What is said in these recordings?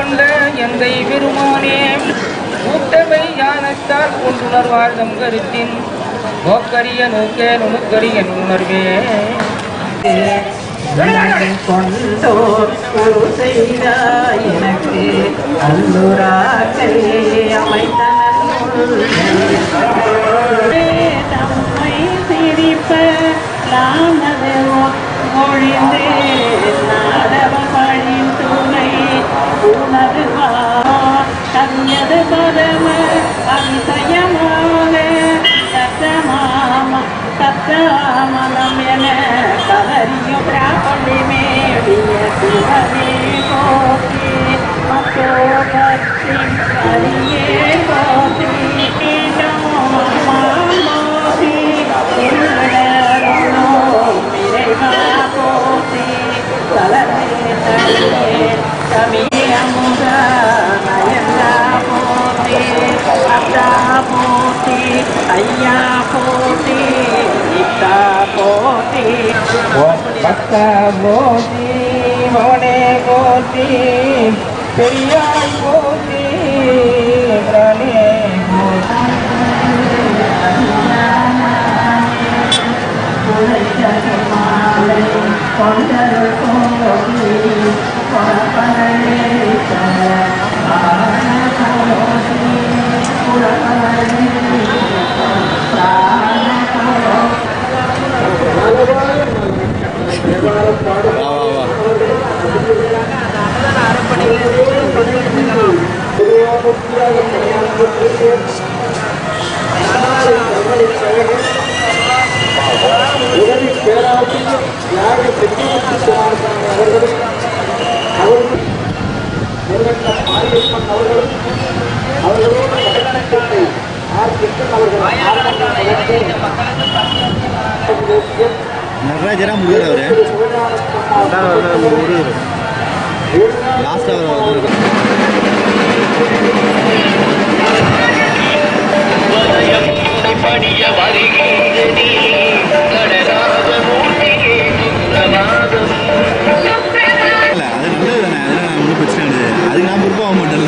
கொண்ட எந்தை பெருமானே கூட்டமை ஞானத்தால் கொண்டுணர்வார் தம் கருத்தின் நோக்கரிய நோக்க நுணுக்கரிய உணர்வே கொண்டோர் ஒரு செய்தாய் எனக்கு அல்லுராக்கை அமைத்தனல் தம்மை சிரிப்ப நானது மொழிந்து நாடவ பழின் துணை உணர்வு கவியது பதம அதிசயமாக சத்தமாம சத்தமலம் என கலரியும் பிராப்பள்ளி மேவிய சிவனே போக்கி மக்கோ பக்தி அரியே போற்றி கீழம் மாமோதி உள்ளடரோ இறைவா போற்றி கலரே தனியே தமிழமுக நயந்தா போற்றி அத்தா போற்றி ஐயா போற்றி இத்தா போற்றி பக்த போதி மவனே போதி பெரியாய் போதி பிரானே போதி நடராஜரா முருகர் அவரு லாஸ்ட் அவர் இல்ல அது நல்லது தானே அதெல்லாம் நான் ஒன்றும் பிரச்சனை கிடையாது அதுக்கு நான் பொறுப்பாக மாட்டேன்ல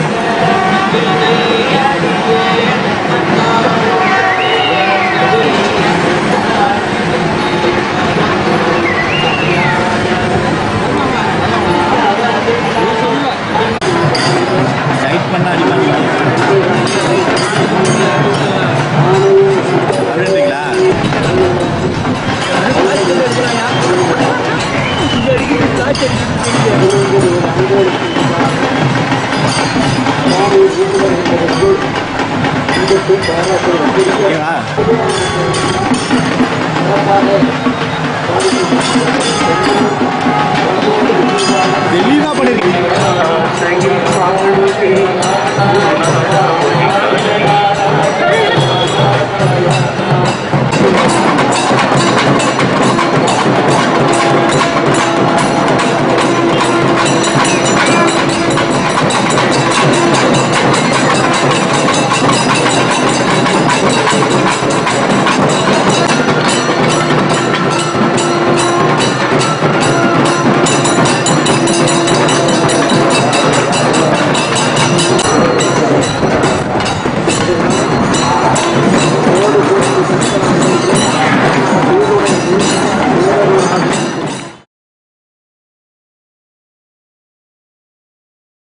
டைட் பண்ணா அடிப்பாங்க அப்படின்றீங்களா ஓகேவா தெளிவாக பண்ணிருக்கீங்க சங்கி பாடுகே